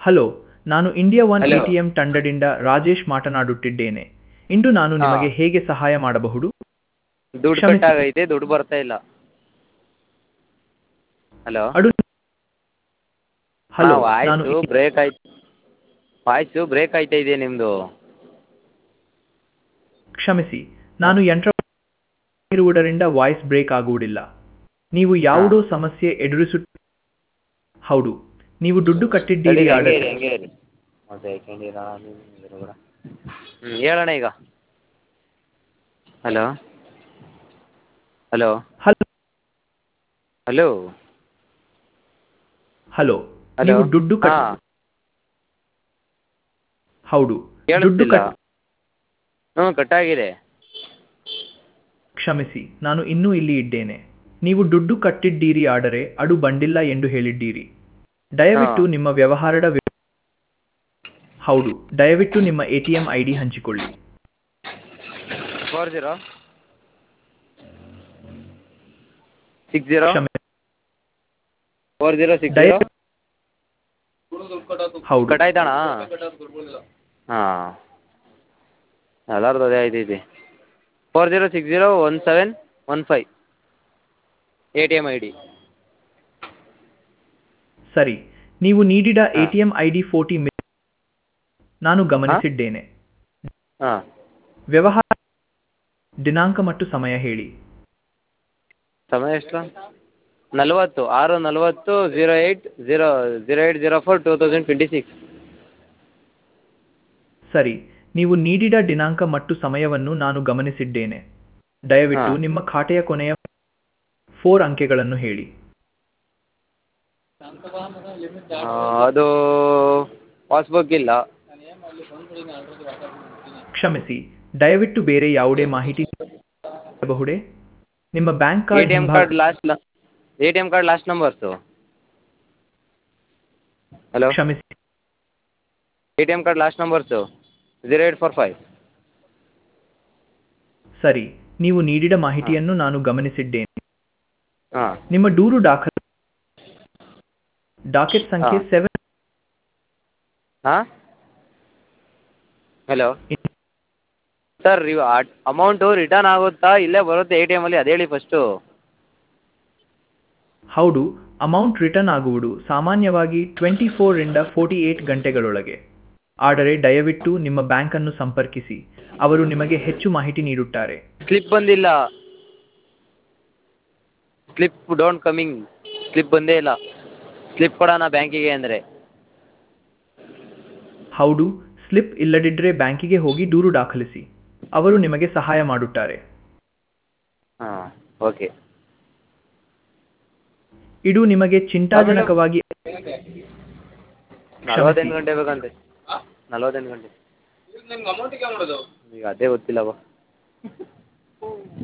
Hello ನಾನು India one Hello. ATM ತಂಡದಿಂದ ರಾಜೇಶ್ ಮಾತನಾಡುತ್ತಿದ್ದೇನೆ ಇಂದು ನಾನು ಹಾ. ನಿಮಗೆ ಹೇಗೆ ಸಹಾಯ ಮಾಡಬಹುದು ದುಡ್ಡು ಕ್ಷಮಿಸಿ. ಕಟ್ಟಾಗೈತೆ ದುಡ್ಡು ಬರ್ತಾ ಇಲ್ಲ ಹಲೋ ಅಡು ಹಲೋ ನಾನು ವಾಯ್ಸು ಬ್ರೇಕ್ ಆಯ್ತು ವಾಯ್ಸು ಬ್ರೇಕ್ ಆಯ್ತಾ ಇದೆ ನಿಮ್ಮದು ಕ್ಷಮಿಸಿ ನಾನು ಯಂತ್ರ ಇರುವುದರಿಂದ ವಾಯ್ಸ್ ಬ್ರೇಕ್ ಆಗುವುದಿಲ್ಲ ನೀವು ಯಾವುದೋ ಸಮಸ್ಯೆ ಎದುರಿಸುತ್ತ ಹೌದು ನೀವು ದುಡ್ಡು ಕಟ್ಟಿದ್ದೀರಿ ಹಂಗೆ ಆದರೆ ಇರಿ ಹಂಗೆ ಇರಿ ಮತ್ತೆ ಯಾಕೆಂದಿರ ಹ್ಞೂ ಹೇಳೋಣ ಈಗ hello hello hello hello hello hello ನೀವು ದುಡ್ಡು ಕಟ್ ಹಾಂ ಹೌದು ದುಡ್ಡು ಕೇಳಿಸ್ತಿಲ್ಲ ಕಟ್ ಹ್ಞೂ ಕಟ್ಟಾಗಿದೆ ಕ್ಷಮಿಸಿ ನಾನು ಇನ್ನೂ ಇಲ್ಲಿ ಇದ್ದೇನೆ ನೀವು ದುಡ್ಡು ಕಟ್ಟಿದ್ದೀರಿ ಆದರೆ ಅದು ಬಂದಿಲ್ಲ ಎಂದು ಹೇಳಿದ್ದೀರಿ ದಯವಿಟ್ಟು ಹಾ. ನಿಮ್ಮ ವ್ಯವಹಾರದ ವಿ- ಹೌದು ದಯವಿಟ್ಟು ನಿಮ್ಮ ಎಟಿಎಂ ಐ ಡಿ ಹಂಚಿಕೊಳ್ಳಿ ಫೋರ್ ಜೀರೋ ಸಿಕ್ಸ್ ಜೀರೋ ಕ್ಷಮೆ ಫೋರ್ ಜೀರೋ ಸಿಕ್ಸ್ ದಯ ಜೀರೋ ಹೌದು ಕಟಾಯ್ತಣ ಹಾಂ ಎಲ್ಲರದ್ದು ಅದೇ ಐತೈತಿ four zero six zero one seven one five A T M I D ಸರಿ ನೀವು ನೀಡಿದ ಹಾ. ಎಟಿಎಂ ಐ ಡಿ ಫೋರ್ಟಿ ನಾನು ಗಮನಿಸಿದ್ದೇನೆ ಹಾಂ ವ್ಯವಹಾರ ದಿನಾಂಕ ಮತ್ತು ಸಮಯ ಹೇಳಿ ಸಮಯ ಎಷ್ಟು ನಲವತ್ತು ಆರು ನಲವತ್ತು zero eight zero zero eight zero four two thousand twenty six ಸರಿ ನೀವು ನೀಡಿದ ದಿನಾಂಕ ಮತ್ತು ಸಮಯವನ್ನು ನಾನು ಗಮನಿಸಿದ್ದೇನೆ ದಯವಿಟ್ಟು ಹಾ. ನಿಮ್ಮ ಖಾತೆಯ ಕೊನೆಯ ಫೋರ್ ಅಂಕೆಗಳನ್ನು ಹೇಳಿ ಅದು ಪಾಸ್ಬುಕ್ ಇಲ್ಲ ಕ್ಷಮಿಸಿ ದಯವಿಟ್ಟು ಬೇರೆ ಯಾವುದೇ ಮಾಹಿತಿ ಬಹುದೇ ನಿಮ್ಮ bank A card T M ಹಿಂಭಾಗ card last A T M card last numbers hello ಕ್ಷಮಿಸಿ A T M card last numbers zero eight four five ಸರಿ ನೀವು ನೀಡಿದ ಮಾಹಿತಿಯನ್ನು ನಾನು ಗಮನಿಸಿದ್ದೇನೆ ಹಾಂ ನಿಮ್ಮ ದೂರು ದಾಖಲೆ ಡಾಕೆಟ್ ಸಂಖ್ಯೆ ಹಾ. ಸೆವೆನ್ ಹಾಂ ಹಲೋ ಸರ್ ಇವು ಅಮೌಂಟು ರಿಟರ್ನ್ ಆಗುತ್ತಾ ಇಲ್ಲೇ ಬರುತ್ತೆ ಎ ಟಿ ಎಮಲ್ಲಿ ಅದು ಹೇಳಿ ಫಸ್ಟು ಹೌದು ಅಮೌಂಟ್ ರಿಟರ್ನ್ ಆಗುವುದು ಸಾಮಾನ್ಯವಾಗಿ ಟ್ವೆಂಟಿ ಫೋರಿಂದ ಫೋರ್ಟಿ ಏಟ್ ಗಂಟೆಗಳೊಳಗೆ ಆದರೆ ದಯವಿಟ್ಟು ನಿಮ್ಮ ಬ್ಯಾಂಕನ್ನು ಸಂಪರ್ಕಿಸಿ ಅವರು ನಿಮಗೆ ಹೆಚ್ಚು ಮಾಹಿತಿ ನೀಡುತ್ತಾರೆ ಸ್ಲಿಪ್ ಬಂದಿಲ್ಲ ಸ್ಲಿಪ್ ಡೋಂಟ್ ಕಮಿಂಗ್ ಸ್ಲಿಪ್ ಬಂದೇ ಇಲ್ಲ ಸ್ಲಿಪ್ ಕೊಡೋಣ ಬ್ಯಾಂಕಿಗೆ ಅಂದರೆ ಹೌದು ಸ್ಲಿಪ್ ಇಲ್ಲದಿದ್ದರೆ ಬ್ಯಾಂಕಿಗೆ ಹೋಗಿ ದೂರು ದಾಖಲಿಸಿ ಅವರು ನಿಮಗೆ ಸಹಾಯ ಮಾಡುತ್ತಾರೆ ಹಾಂ ಓಕೆ ಇದು ನಿಮಗೆ ಚಿಂತಾಜನಕವಾಗಿ ನಲವತ್ತೆಂಟು ಗಂಟೆ ಬೇಕಂತೆ ನಲವತ್ತೆಂಟು ಗಂಟೆ ಈಗ ಅದೇ ಗೊತ್ತಿಲ್ಲವ